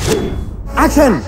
Action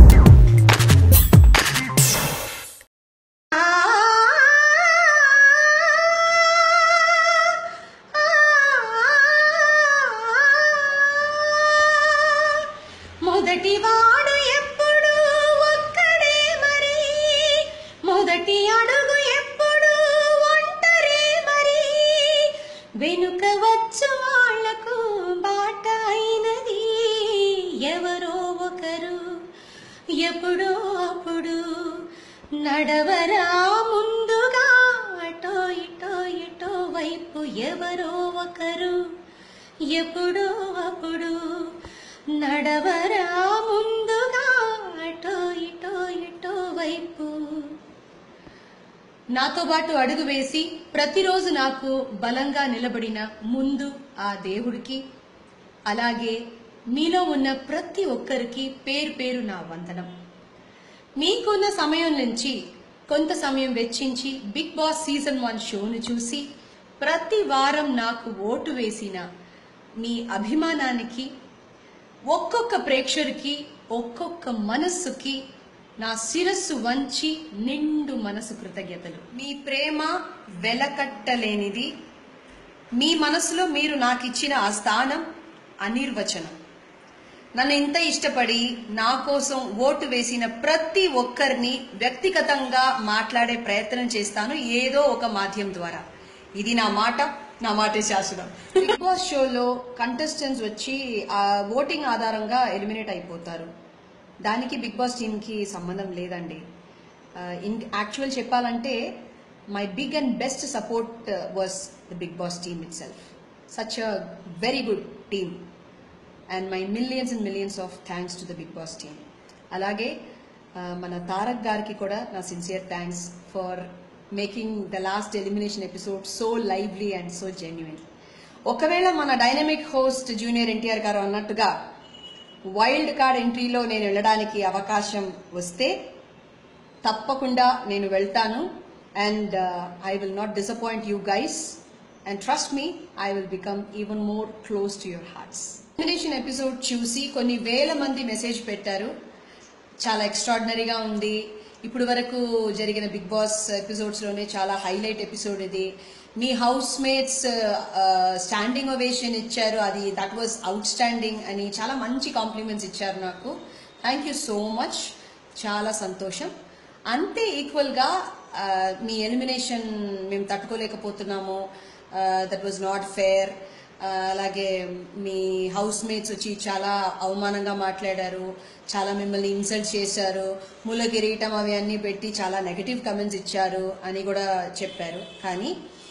మొదటి వాడు ఎప్పుడు ఒక్కడే మరి మొదటి అడుగు ఎప్పుడు ఒంటరి మరి వెనుక వచ్చు వాళ్లకు బాట అయినది ఎవరో ఒకరు ఎప్పుడో అప్పుడు నడవరా ముందుగా అటో ఇటో ఇటో వైపు ఎవరో ఒకరు ఎప్పుడో అప్పుడు నడవరా ముందుగా అటో ఇటో ఇటో వైపు నాతో పాటు అడుగు వేసి ప్రతిరోజు నాకు బలంగా నిలబడిన ముందు ఆ దేవుడికి అలాగే మీలో ఉన్న ప్రతి ఒక్కరికి పేరు పేరు నా వందనం మీకున్న సమయం నుంచి కొంత సమయం వెచ్చించి బిగ్ బాస్ సీజన్ వన్ షోను చూసి ప్రతి వారం నాకు ఓటు వేసిన మీ అభిమానానికి ఒక్కొక్క ప్రేక్షకుడికి ఒక్కొక్క మనస్సుకి నా శిరస్సు వంచి నిండు మనసు కృతజ్ఞతలు మీ ప్రేమ వెలకట్టలేనిది మీ మనసులో మీరు నాకు ఇచ్చిన ఆ స్థానం అనిర్వచనం నన్ను ఇంత ఇష్టపడి నా కోసం ఓటు వేసిన ప్రతి ఒక్కరిని వ్యక్తిగతంగా మాట్లాడే ప్రయత్నం చేస్తాను ఏదో ఒక మాధ్యమం ద్వారా ఇది నా మాట నా మాటే శాశ్వతం బిగ్ బాస్ షోలో కంటెస్టెంట్స్ వచ్చి ఆ ఓటింగ్ ఆధారంగా ఎలిమినేట్ అయిపోతారు దానికి బిగ్ బాస్ టీంకి సంబంధం లేదండి ఇన్ యాక్చువల్ చెప్పాలంటే my big and best support was the Bigg Boss team itself such a very good team and my millions and millions of thanks to the Bigg Boss team అలాగే ఆ, మన తారక్ గారికి కూడా నా sincere thanks for making the last elimination episode so lively and so genuine ఒకవేళ మన dynamic host junior NTR గారు అన్నట్టుగా వైల్డ్ కార్డ్ ఎంట్రీలో నేను వెళ్ళడానికి అవకాశం వస్తే తప్పకుండా నేను వెళ్తాను and I will not disappoint you guys and trust me I will become even more close to your hearts elimination episode చూసి కొన్ని వేల మంది మెసేజ్ పెట్టారు చాలా ఎక్స్ట్రాడినరీగా ఉంది ఇప్పుడు వరకు జరిగిన బిగ్ బాస్ ఎపిసోడ్స్ లోనే చాలా హైలైట్ ఎపిసోడ్ ఇది మీ హౌస్ మేట్స్ స్టాండింగ్ ఒవేషన్ ఇచ్చారు అది దట్ వాజ్ అవుట్ స్టాండింగ్ అని చాలా మంచి కాంప్లిమెంట్స్ ఇచ్చారు నాకు థ్యాంక్ యూ సో మచ్ చాలా సంతోషం అంతే ఈక్వల్గా మీ ఎలిమినేషన్ మేము తట్టుకోలేకపోతున్నాము దట్ వాజ్ నాట్ ఫేర్ అలాగే మీ హౌస్ మేట్స్ వచ్చి చాలా అవమానంగా మాట్లాడారు చాలా మిమ్మల్ని ఇన్సల్ట్ చేశారు ముల కిరీటం అవి అన్నీ పెట్టి చాలా నెగటివ్ కమెంట్స్ ఇచ్చారు అని కూడా చెప్పారు కానీ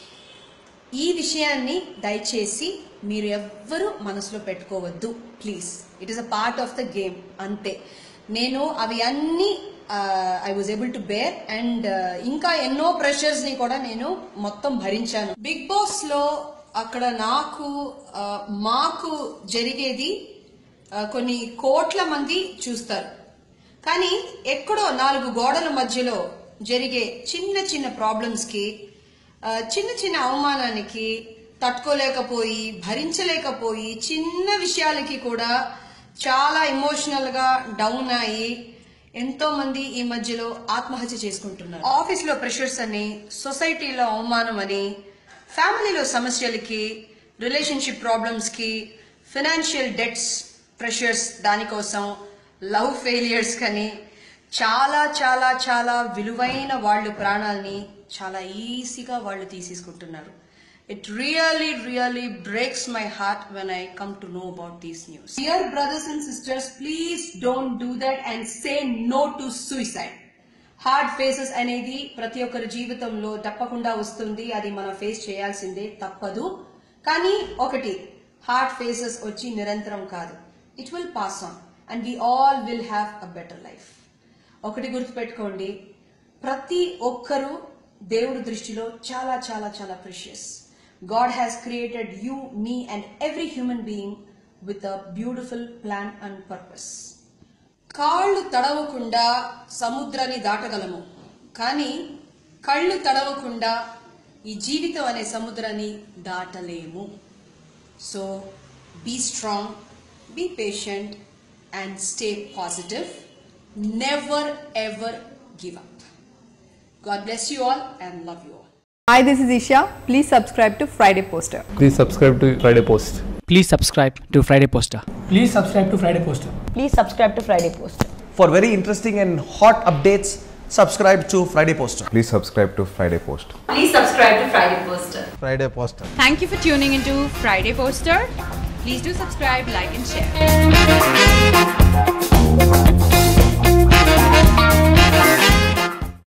ఈ విషయాన్ని దయచేసి మీరు ఎవ్వరూ మనసులో పెట్టుకోవద్దు please it is a part of the game అంతే నేను అవి అన్ని I was able to bear and ఇంకా ఎన్నో ప్రెషర్స్ ని కూడా నేను మొత్తం భరించాను బిగ్ బాస్ లో అక్కడ నాకు ఆ, మాకు జరిగేది ఆ, కొన్ని కోట్ల మంది చూస్తారు కానీ ఎక్కడో నాలుగు గోడల మధ్యలో జరిగే చిన్న చిన్న ప్రాబ్లమ్స్ కి ఆ, చిన్న చిన్న అవమానానికి తట్టుకోలేకపోయి భరించలేకపోయి చిన్న విషయాలకి కూడా చాలా ఎమోషనల్ గా డౌన్ అయ్యి ఎంతో మంది ఈ మధ్యలో ఆత్మహత్య చేసుకుంటున్నారు ఆఫీస్ లో ప్రెషర్స్ అని సొసైటీలో అవమానం అని ఫ్యామిలీలో సమస్యలకి రిలేషన్షిప్ ప్రాబ్లమ్స్ కి ఫినాన్షియల్ డెట్స్ ప్రెషర్స్ దానికోసం లవ్ ఫెయిలియర్స్ కని చాలా చాలా చాలా విలువైన వాళ్ళు ప్రాణాల్ని చాలా ఈజీగా వాళ్ళు తీసేసుకుంటున్నారు it really really breaks my heart when I come to know about these news dear brothers and sisters please don't do that and say no to suicide hard phases అనేది ప్రతి ఒక్కరి జీవితంలో తప్పకుండా వస్తుంది అది మనం ఫేస్ చేయాల్సిందే తప్పదు కానీ ఒకటి హార్డ్ ఫేసెస్ వచ్చి నిరంతరం కాదు it will pass on and we all will have a better life ఒకటి గుర్తుపెట్టుకోండి ప్రతి ఒక్కరూ దేవుడి దృష్టిలో చాలా చాలా చాలా precious God has created you me and every human being with a beautiful plan and purpose కాళ్ళు తడవకుండా సముద్రాన్ని దాటగలము కానీ కళ్ళు తడవకుండా ఈ జీవితం అనే సముద్రాన్ని దాటలేము so be strong be patient and stay positive. Never ever give up. God bless you all and love you all. Hi, this is Isha. Please subscribe to Friday Poster. Please subscribe to Friday Post. Please subscribe to Friday Poster. Please subscribe to Friday Poster. Please subscribe to Friday Poster. For very interesting and hot updates, subscribe to Friday Poster. Please subscribe to Friday Post. Please subscribe to Friday Poster. Friday Poster. Thank you for tuning into Friday Poster. Please do subscribe, like, and share.